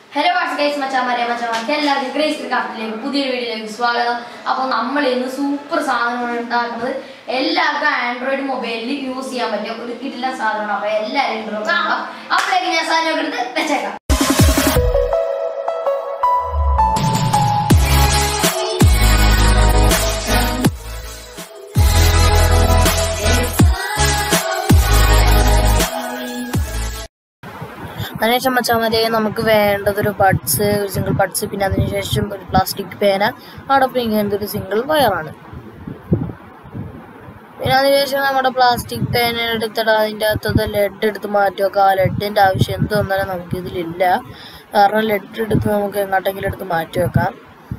Hello വാട്സ് guys മച്ചാമാരെ മച്ചാമാർക്ക് എല്ലാവർക്കും grace ക്രാഫ്റ്റിലേക്ക് പുതിയൊരു വീഡിയോയിലേക്ക് സ്വാഗതം അപ്പോൾ നമ്മൾ ഇന്ന് സൂപ്പർ സാധനമാണ് ഉണ്ടാക്കുന്നത് എല്ലാവർക്കും ആൻഡ്രോയിഡ് മൊബൈലിൽ യൂസ് ചെയ്യാൻ പറ്റിയ ഒരു കിടിലൻ സാധനമാണ് അപ്പോൾ എല്ലാവരും intro കാണുക അപ്പോഴേക്ക് ഞാൻ സാധനം എടുത്ത് വെച്ചേക്കാം അതിനുശേഷം മച്ചാമാരെ നമുക്ക് വേണ്ടത് ഒരു ബഡ്സ് ഒരു സിംഗിൾ ബഡ്സ് പിന്നെ അതിനുശേഷം ഒരു പ്ലാസ്റ്റിക് പേന അതോടൊപ്പം ഇങ്ങനത്തെ ഒരു സിംഗിൾ വയറാണ് പിന്നെ അതിനുശേഷം നമ്മുടെ പ്ലാസ്റ്റിക് പേന എടുത്തിട്ട് അതിൻ്റെ അകത്തത് ലെഡ് എടുത്ത് മാറ്റി വെക്കുക ആ ലെഡിൻ്റെ ആവശ്യം എന്ത് വന്നാലും നമുക്ക് ഇതിലില്ല കാരണം ലെഡ് എടുത്ത് നമുക്ക് എങ്ങോട്ടെങ്കിലും എടുത്ത് മാറ്റി വെക്കാം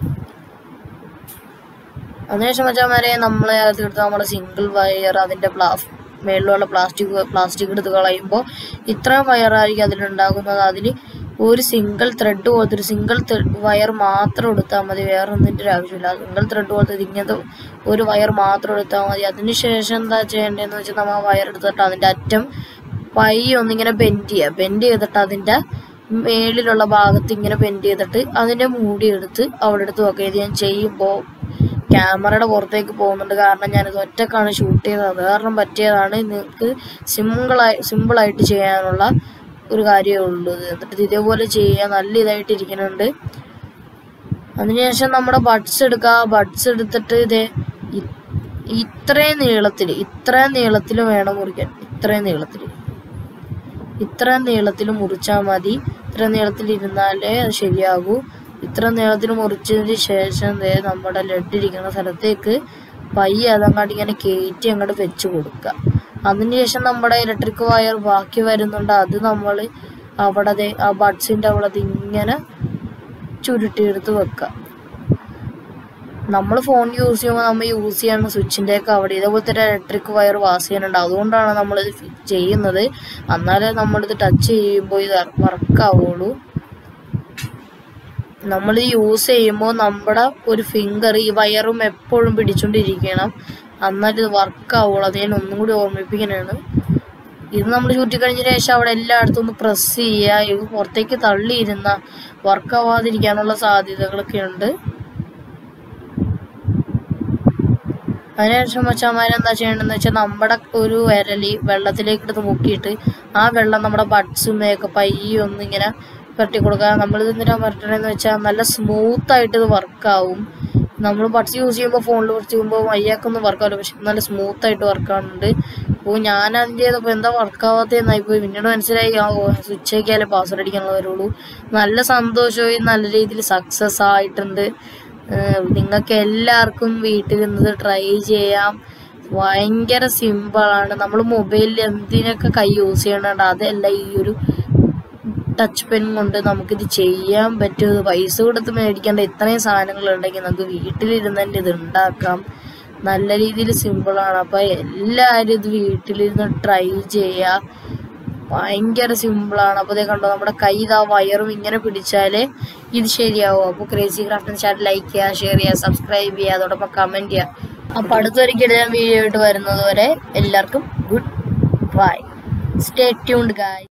അതിനുശേഷം വെച്ചാൽ നമ്മൾ അകത്ത് എടുത്ത് നമ്മുടെ സിംഗിൾ വയർ അതിൻ്റെ പ്ലാ മേളിലുള്ള പ്ലാസ്റ്റിക് പ്ലാസ്റ്റിക് എടുത്ത് കളയുമ്പോൾ ഇത്രയും വയറായിരിക്കും അതിലുണ്ടാകുന്നത് അതിൽ ഒരു സിംഗിൾ ത്രെഡ് പോലത്തെ ഒരു സിംഗിൾ വയർ മാത്രം എടുത്താൽ മതി വേറെ ഒന്നിൻ്റെ ഒരു ആവശ്യമില്ല സിംഗിൾ ത്രെഡ് പോലത്തെ ഇങ്ങനത്തെ ഒരു വയർ മാത്രം എടുത്താൽ മതി അതിനുശേഷം എന്താ ചെയ്യേണ്ടതെന്ന് വെച്ചാൽ നമ്മൾ ആ വയർ എടുത്തിട്ട് അതിൻ്റെ അറ്റം പൈ ഒന്നിങ്ങനെ ബെൻഡ് ചെയ്യുക ബെൻഡ് ചെയ്തിട്ട് അതിൻ്റെ മേളിലുള്ള ഭാഗത്ത് ഇങ്ങനെ ബെൻഡ് ചെയ്തിട്ട് അതിൻ്റെ മൂടി എടുത്ത് അവിടെ എടുത്ത് വെക്കുക ഇത് ഞാൻ ചെയ്യുമ്പോൾ ക്യാമറയുടെ പുറത്തേക്ക് പോകുന്നുണ്ട് കാരണം ഞാനിത് ഒറ്റക്കാണ് ഷൂട്ട് ചെയ്തത് അത് കാരണം പറ്റിയതാണ് നിങ്ങൾക്ക് സിമ്പിളായി സിമ്പിളായിട്ട് ചെയ്യാനുള്ള ഒരു കാര്യമേ ഉള്ളൂ ഇത്. എന്നിട്ട് ഇത് ഇതേപോലെ ചെയ്യുക നല്ല ഇതായിട്ട് ഇരിക്കുന്നുണ്ട് അതിനുശേഷം നമ്മുടെ ബഡ്സ് എടുക്കുക ബഡ്സ് എടുത്തിട്ട് ഇതേ ഇ- ഇത്രയും നീളത്തിൽ ഇത്രയും നീളത്തിൽ വേണം മുറിക്കാൻ ഇത്രയും നീളത്തിൽ ഇത്രയും നീളത്തിൽ മുറിച്ചാൽ മതി ഇത്രയും നീളത്തിൽ ഇരുന്നാലേ അത് ശരിയാകൂ ഇത്ര നീളത്തിൽ മുറിച്ചതിന് ശേഷം ദേ നമ്മുടെ ലെഡ് ഇരിക്കുന്ന സ്ഥലത്തേക്ക് പയ്യെ അതങ്ങോട്ട് ഇങ്ങനെ കയറ്റി അങ്ങോട്ട് വെച്ച് കൊടുക്കുക അതിനുശേഷം നമ്മുടെ ഇലക്ട്രിക് വയർ ബാക്കി വരുന്നുണ്ട് അത് നമ്മൾ അവിടെ ദേ ആ ബഡ്സിൻ്റെ അവിടെ അത് ഇങ്ങനെ ചുരുട്ടിയെടുത്ത് വെക്കുക നമ്മൾ ഫോൺ യൂസ് ചെയ്യുമ്പോൾ നമ്മൾ യൂസ് ചെയ്യുന്ന സ്വിച്ചിൻ്റെ ഒക്കെ അവിടെ ഇതേപോലത്തെ ഒരു ഇലക്ട്രിക് വയർ പാസ് ചെയ്യാനുണ്ട് അതുകൊണ്ടാണ് നമ്മളിത് ഫി- ചെയ്യുന്നത് എന്നാലേ നമ്മളിത് ടച്ച് ചെയ്യുമ്പോൾ ഇത് വർക്ക് ആവുള്ളൂ നമ്മൾ യൂസ് ചെയ്യുമ്പോൾ നമ്മുടെ ഒരു ഫിംഗർ ഈ വയറും എപ്പോഴും പിടിച്ചോണ്ടിരിക്കണം എന്നാൽ ഇത് വർക്ക് ആവുള്ളൂ അത് ഞാൻ ഒന്നും കൂടി ഓർമ്മിപ്പിക്കാനാണ് ഇത് നമ്മൾ ചുറ്റി കഴിഞ്ഞ ശേഷം അവിടെ എല്ലായിടത്തും ഒന്ന് പ്രസ് ചെയ്യുക ഇത് പുറത്തേക്ക് തള്ളിയിരുന്ന വർക്ക് ആവാതിരിക്കാനുള്ള സാധ്യതകളൊക്കെ ഉണ്ട് അതിനുശേഷം മച്ചാമാരെ എന്താ ചെയ്യേണ്ടതെന്ന് വെച്ചാൽ നമ്മുടെ ഒരു വിരലി വെള്ളത്തിലേക്ക് എടുത്ത് മുക്കിയിട്ട് ആ വെള്ളം നമ്മുടെ ബഡ്സുമേയൊക്കെ പയ്യെ ഒന്ന് ഇങ്ങനെ പുരട്ടി കൊടുക്കുക നമ്മളിത് എന്തിനാ പുരട്ടണമെന്ന് വെച്ചാൽ നല്ല സ്മൂത്ത് ആയിട്ട് ഇത് വർക്കാവും നമ്മൾ ബഡ്സ് യൂസ് ചെയ്യുമ്പോൾ ഫോണിൽ ബഡ്സ് ചെയ്യുമ്പോൾ വയ്യാക്കൊന്നും വർക്കാവില്ല പക്ഷെ നല്ല സ്മൂത്ത് ആയിട്ട് വർക്കാവുന്നുണ്ട് അപ്പോൾ ഞാൻ അതിൻ്റെ ചെയ്തപ്പോൾ എന്താ വർക്കാവാത്തതെന്നായി പോയി പിന്നീട് മനസ്സിലായി ആ സ്വിച്ച് ആക്കിയാലേ പാസ്വേഡ് അടിക്കാനുള്ള വരുള്ളൂ നല്ല സന്തോഷമായി നല്ല രീതിയിൽ സക്സസ് ആയിട്ടുണ്ട് നിങ്ങൾക്ക് എല്ലാവർക്കും വീട്ടിലിരുന്നത് ട്രൈ ചെയ്യാം ഭയങ്കര സിമ്പിളാണ് നമ്മൾ മൊബൈലിൽ എന്തിനൊക്കെ കൈ യൂസ് ചെയ്യണുണ്ട് അതല്ല ഈ ഒരു ടച്ച് പെൻ കൊണ്ട് നമുക്കിത് ചെയ്യാൻ പറ്റും ഇത് പൈസ കൊടുത്ത് മേടിക്കേണ്ട ഇത്രയും സാധനങ്ങൾ ഉണ്ടെങ്കിൽ നമുക്ക് വീട്ടിലിരുന്ന് തന്നെ ഇത് ഉണ്ടാക്കാം നല്ല രീതിയിൽ സിമ്പിളാണ് അപ്പോൾ എല്ലാവരും ഇത് വീട്ടിലിരുന്ന് ട്രൈ ചെയ്യുക ഭയങ്കര സിമ്പിളാണ് അപ്പോൾ ഇതേ കണ്ടോ നമ്മുടെ കൈ ഇതാ വയറും ഇങ്ങനെ പിടിച്ചാലേ ഇത് ശരിയാവും അപ്പോൾ ക്രേസി ക്രാഫ്റ്റ് ചാനൽ ലൈക്ക് ചെയ്യുക ഷെയർ ചെയ്യുക സബ്സ്ക്രൈബ് ചെയ്യുക അതോടൊപ്പം കമൻറ്റ് ചെയ്യുക അപ്പോൾ അടുത്തൊരിക്കലും ഞാൻ വീഡിയോ ആയിട്ട് വരുന്നത് വരെ എല്ലാവർക്കും ഗുഡ് ബൈ സ്റ്റേ ട്യൂൺഡ് ഗായ്